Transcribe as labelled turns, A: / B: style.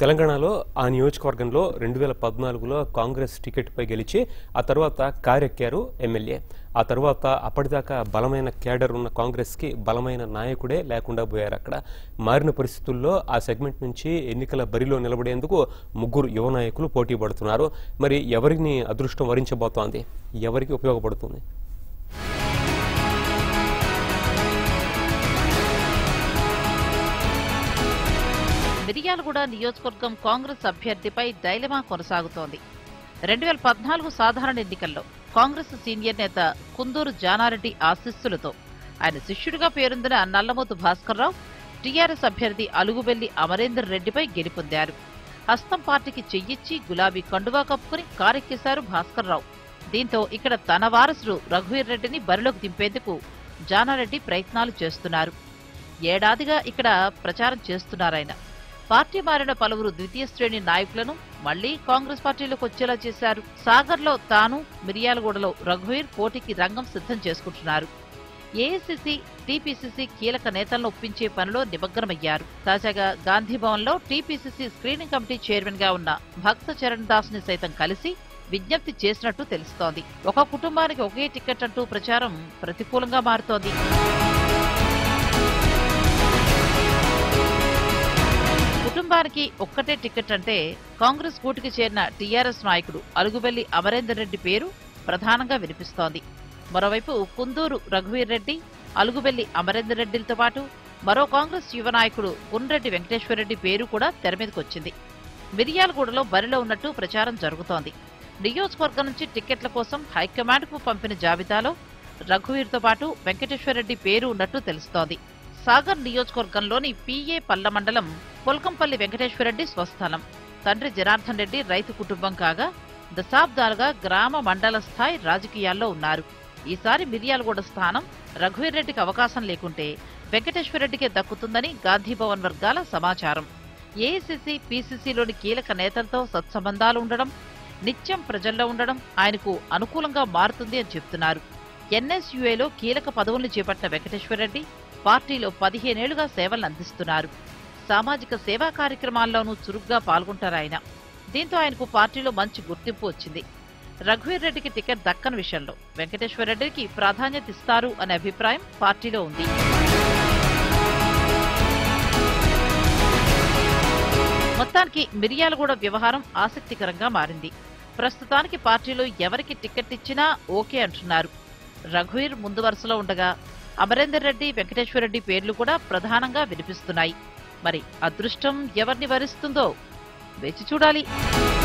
A: తెలంగాణలో ఆ నియోజకవర్గంలో రెండు వేల పద్నాలుగులో కాంగ్రెస్ టికెట్పై గెలిచి ఆ తర్వాత కారెక్కారు ఎమ్మెల్యే ఆ తర్వాత అప్పటిదాకా బలమైన క్యాడర్ ఉన్న కాంగ్రెస్కి బలమైన నాయకుడే లేకుండా పోయారు అక్కడ మారిన పరిస్థితుల్లో ఆ సెగ్మెంట్ నుంచి ఎన్నికల బరిలో నిలబడేందుకు ముగ్గురు యువ నాయకులు పోటీ పడుతున్నారు మరి ఎవరిని అదృష్టం వరించబోతోంది ఎవరికి ఉపయోగపడుతుంది
B: మిర్యాలగూడ నియోజకవర్గం కాంగ్రెస్ అభ్యర్థిపై డైలమా కొనసాగుతోంది రెండు వేల పద్నాలుగు సాధారణ ఎన్నికల్లో కాంగ్రెస్ సీనియర్ నేత కుందూరు జానారెడ్డి ఆశీస్సులతో ఆయన శిష్యుడిగా పేరొందిన నల్లమోతు భాస్కర్రావు టీఆర్ఎస్ అభ్యర్థి అలుగుబెల్లి అమరేందర్ రెడ్డిపై గెలుపొందారు హస్తం పార్టీకి చెయ్యిచ్చి గులాబీ కండువా కప్పుకుని కారెక్కేశారు భాస్కర్రావు దీంతో ఇక్కడ తన వారసుడు రఘువీర్ రెడ్డిని బరిలోకి దింపేందుకు జానారెడ్డి ప్రయత్నాలు చేస్తున్నారు ఏడాదిగా ఇక్కడ ప్రచారం చేస్తున్నారాయన పార్టీ మారిన పలువురు ద్వితీయ శ్రేణి నాయకులను మళ్లీ కాంగ్రెస్ పార్టీలోకి వచ్చేలా చేశారు సాగర్లో తాను మిర్యాలగూడలో రఘువీర్ పోటీకి రంగం సిద్ధం చేసుకుంటున్నారు ఏఐసిసి టీపీసీసీ కీలక నేతలను ఒప్పించే పనిలో నిమగ్నమయ్యారు తాజాగా గాంధీభవన్లో టీపీసీసీ స్క్రీనింగ్ కమిటీ చైర్మన్ గా ఉన్న భక్త చరణ్ దాస్ ని సైతం కలిసి విజ్ఞప్తి చేసినట్టు తెలుస్తోంది ఒక కుటుంబానికి ఒకే టికెట్ అంటూ ప్రచారం ప్రతికూలంగా మారుతోంది కుటుంబానికి ఒక్కటే టికెట్ అంటే కాంగ్రెస్ కూటికి చేరిన టీఆర్ఎస్ నాయకుడు అలుగుబెల్లి అమరేందర్ రెడ్డి పేరు ప్రధానంగా వినిపిస్తోంది మరోవైపు కుందూరు రఘువీర్ రెడ్డి అలుగుబెల్లి అమరేందర్ రెడ్డిలతో పాటు మరో కాంగ్రెస్ యువ నాయకుడు గున్రెడ్డి వెంకటేశ్వరరెడ్డి పేరు కూడా తెర మీదకొచ్చింది మిర్యాలగూడలో బరిలో ఉన్నట్టు ప్రచారం జరుగుతోంది నియోజకవర్గం నుంచి టిక్కెట్ల కోసం హైకమాండ్కు పంపిన జాబితాలో రఘువీర్తో పాటు వెంకటేశ్వరరెడ్డి పేరు ఉన్నట్టు తెలుస్తోంది సాగర్ నియోజకవర్గంలోని పీఏ పల్ల మండలం పొల్కంపల్లి వెంకటేశ్వరరెడ్డి స్వస్థలం తండ్రి జనార్దన్ రెడ్డి రైతు కుటుంబం కాగా దశాబ్దాలుగా గ్రామ మండల స్థాయి రాజకీయాల్లో ఉన్నారు ఈసారి మిర్యాలగూడ స్థానం రఘువీర్ రెడ్డికి అవకాశం లేకుంటే వెంకటేశ్వరరెడ్డికే దక్కుతుందని గాంధీభవన్ వర్గాల సమాచారం ఏఐసిసి పీసీసీలోని కీలక నేతలతో సత్సంబంధాలు ఉండడం నిత్యం ప్రజల్లో ఉండడం ఆయనకు అనుకూలంగా మారుతుంది అని చెప్తున్నారు ఎన్ఎస్యుఏలో కీలక పదవుల్ని చేపట్టిన వెంకటేశ్వరరెడ్డి పార్టీలో పదిహేనేళ్లుగా సేవలు అందిస్తున్నారు సామాజిక సేవా కార్యక్రమాల్లోనూ చురుగ్గా పాల్గొంటారాయన దీంతో ఆయనకు పార్టీలో మంచి గుర్తింపు వచ్చింది రఘువీర్ రెడ్డికి టికెట్ దక్కని విషయంలో వెంకటేశ్వర రెడ్డికి ప్రాధాన్యత ఇస్తారు అనే అభిప్రాయం పార్టీలో ఉంది మొత్తానికి మిర్యాలగూడ వ్యవహారం ఆసక్తికరంగా మారింది ప్రస్తుతానికి పార్టీలో ఎవరికి టికెట్ ఇచ్చినా ఓకే అంటున్నారు రఘువీర్ ముందు వరుసలో ఉండగా అమరేందర్ రెడ్డి వెంకటేశ్వరరెడ్డి పేర్లు కూడా ప్రధానంగా వినిపిస్తున్నాయి మరి అదృష్టం ఎవరిని వరిస్తుందో వేచి చూడాలి